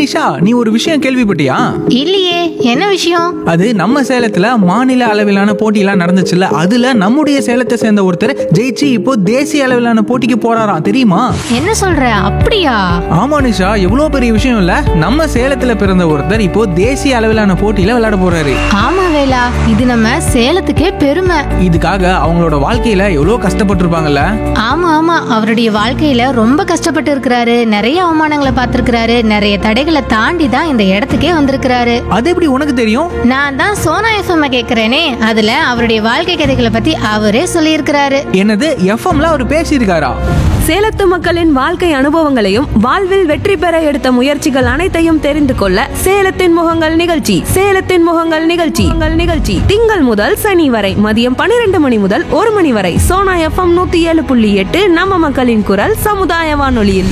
நிஷா நீ ஒரு விஷயம் கேள்விப்பட்டியா இல்லையே என்ன விஷயம் அது நம்ம சேலத்துல மாநில அளவிலான போட்டியெல்லாம் நடந்துச்சுல்ல அதுல நம்முடைய சேலத்தை சேர்ந்த ஒருத்தர் ஜெயிச்சு இப்போ தேசிய அளவிலான போட்டிக்கு போறாராம் தெரியுமா என்ன சொல்ற அப்படியா ஆமா நிஷா எவ்வளவு பெரிய விஷயம் இல்ல நம்ம சேலத்துல பிறந்த ஒருத்தர் இப்போ தேசிய அளவிலான போட்டியில விளையாட போறாரு ஆமா வேலா இது நம்ம சேலத்துக்கே பெருமை இதுக்காக அவங்களோட வாழ்க்கையில எவ்வளவு கஷ்டப்பட்டிருப்பாங்கல்ல ஆமா ஆமா அவருடைய வாழ்க்கையில ரொம்ப கஷ்டப்பட்டு இருக்கிறாரு நிறைய அவமானங்களை பார்த்திருக்கிறாரு நிறைய தடைகளை தாண்டி தான் இந்த இடத்துக்கே வந்திருக்கிறாரு அது எப்படி உனக்கு தெரியும் நான் தான் சோனா எஃப்எம் கேக்குறேனே அதுல அவருடைய வாழ்க்கை கதைகளை பத்தி அவரே சொல்லியிருக்கிறாரு என்னது எஃப்எம்ல அவர் பேசியிருக்காரா சேலத்து மக்களின் வாழ்க்கை அனுபவங்களையும் வாழ்வில் வெற்றி பெற எடுத்த முயற்சிகள் அனைத்தையும் தெரிந்து கொள்ள சேலத்தின் முகங்கள் நிகழ்ச்சி சேலத்தின் முகங்கள் நிகழ்ச்சி உங்கள் நிகழ்ச்சி திங்கள் முதல் சனி வரை மதியம் பன்னிரண்டு மணி முதல் ஒரு மணி வரை சோனா எஃப்எம் நூத்தி ஏழு புள்ளி எட்டு நம்ம மக்களின் குரல் சமுதாய வானொலியில்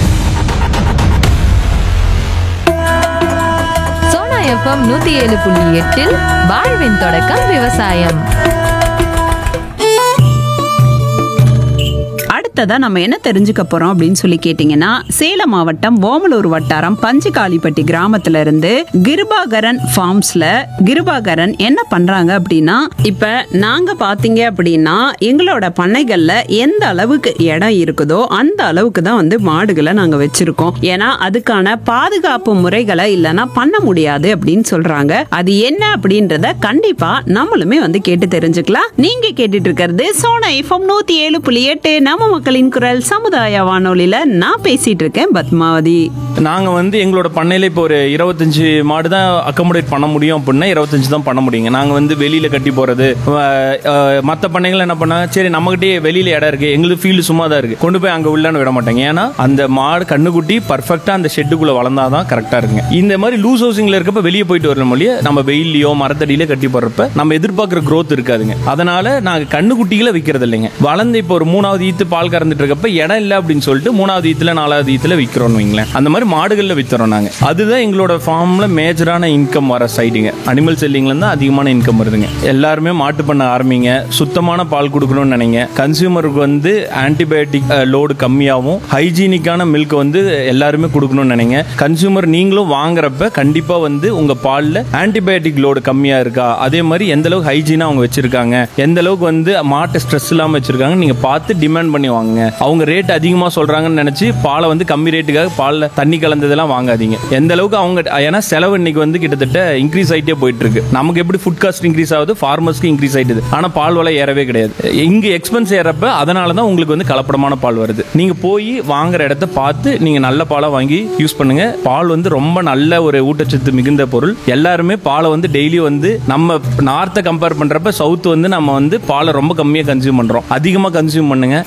சோனா எஃப்எம் நூத்தி ஏழு புள்ளி எட்டில் வாழ்வின் தொடக்கம் விவசாயம் அடுத்ததா நம்ம என்ன தெரிஞ்சுக்க போறோம் அப்படின்னு சொல்லி கேட்டீங்கன்னா சேலம் மாவட்டம் ஓமலூர் வட்டாரம் பஞ்சுகாலிப்பட்டி கிராமத்துல இருந்து கிருபாகரன் ஃபார்ம்ஸ்ல கிருபாகரன் என்ன பண்றாங்க அப்படின்னா இப்ப நாங்க பாத்தீங்க அப்படின்னா எங்களோட பண்ணைகள்ல எந்த அளவுக்கு இடம் இருக்குதோ அந்த அளவுக்கு தான் வந்து மாடுகளை நாங்க வச்சிருக்கோம் ஏன்னா அதுக்கான பாதுகாப்பு முறைகளை இல்லைன்னா பண்ண முடியாது அப்படின்னு சொல்றாங்க அது என்ன அப்படின்றத கண்டிப்பா நம்மளுமே வந்து கேட்டு தெரிஞ்சுக்கலாம் நீங்க கேட்டுட்டு இருக்கிறது சோனா எஃப்எம் நூத்தி ஏழு புள்ளி எட்டு நம்ம மக்களின் குரல் சமுதாய வானொலியில நான் பேசிட்டு இருக்கேன் பத்மாவதி நாங்க வந்து எங்களோட பண்ணையில இப்போ ஒரு இருபத்தஞ்சு மாடு தான் அக்கமடேட் பண்ண முடியும் அப்படின்னா இருபத்தஞ்சு தான் பண்ண முடியுங்க நாங்க வந்து வெளியில கட்டி போறது அஹ், அஹ், மத்த பண்ணைகள் என்ன பண்ணாங்க சரி நம்மகிட்டயே வெளியில இடம் இருக்கு எங்களுக்கு ஃபீல்டு சும்மா தான் இருக்கு கொண்டு போய் அங்க உள்ளான்னு விட மாட்டாங்க ஏன்னா அந்த மாடு கண்ணுக்குட்டி பர்ஃபெக்டா அந்த ஷெட்டுக்குள்ள வளர்ந்தாதான் கரெக்டா இருக்குங்க இந்த மாதிரி லூஸ் ஹவுசிங்ல இருக்கப்ப வெளியே போயிட்டு வரணும் மொழிய நம்ம வெயிலையோ மரத்தடியில கட்டி போடுறப்ப நம்ம எதிர்பார்க்குற growth இருக்காதுங்க அதனால நாங்க கண்ணுக்குட்டிகளை விற்கிறது இல்லைங்க வளர்ந்து இப்போ ஒரு மூணாவது ஈத்து பால் கறந்துட்டு இருக்கப்ப இடம் இல்லை அப்படின்னு சொல்லிட்டு மூணாவது ஈத்துல நாலாவது ஈத்துல விற்கிறோம் வைங்களேன் அந்த மாதிரி மாடுகள்ல வித்துறோம் நாங்க அதுதான் எங்களோட ஃபார்ம்ல மேஜரான இன்கம் வர சைடுங்க அனிமல் செல்லிங்ல இருந்து அதிகமான இன்கம் வருதுங்க எல்லாருமே மாட்டு பண்ண ஆரம்பிங்க சுத்தமான பால் கொடுக்கணும்னு நினைங்க கன்சியூமருக்கு வந்து ஆன்டிபயோட்டிக் லோடு கம்மியாகவும் ஹைஜீனிக்கான மில்க் வந்து எல்லாருமே கொடுக்கணும்னு நினைங்க கன்சியூமர் நீங்களும் வாங்குறப்ப கண்டிப்பா வந்து உங்க பால்ல ஆன்டிபயோட்டிக் லோடு கம்மியா இருக்கா அதே மாதிரி எந்த அளவுக்கு ஹைஜீனா அவங்க வச்சிருக்காங்க எந்த அளவுக்கு வந்து மாட்டை ஸ்ட்ரெஸ் இல்லாம வச்சிருக்காங்க நீங்க பார்த்து டிமாண்ட் பண்ணி வாங்குங்க அவங்க ரேட் அதிகமா சொல்றாங்கன்னு நினைச்சு பாலை வந்து கம்மி ரேட்டுக்காக பால்ல தண்ணி கலந்ததெல்லாம் வாங்காதீங்க எந்த அளவுக்கு அவங்க ஏன்னா செலவு இன்னைக்கு வந்து கிட்டத்தட்ட இன்க்ரீஸ் ஆயிட்டே போயிட்டு இருக்கு நமக்கு எப்படி ஃபுட் காஸ்ட் இன்க்ரீஸ் ஆகுது ஃபார்மர்ஸ்க்கு இன்க்ரீஸ் ஆயிடுது ஆனா பால் விலை ஏறவே கிடையாது இங்க எக்ஸ்பென்ஸ் ஏறப்ப அதனால தான் உங்களுக்கு வந்து கலப்படமான பால் வருது நீங்க போய் வாங்குற இடத்த பார்த்து நீங்க நல்ல பாலா வாங்கி யூஸ் பண்ணுங்க பால் வந்து ரொம்ப நல்ல ஒரு ஊட்டச்சத்து மிகுந்த பொருள் எல்லாருமே பாலை வந்து டெய்லி வந்து நம்ம நார்த்தை கம்பேர் பண்றப்ப சவுத் வந்து நம்ம வந்து பாலை ரொம்ப கம்மியா கன்சியூம் பண்றோம் அதிகமா கன்சியூம் பண்ணுங்க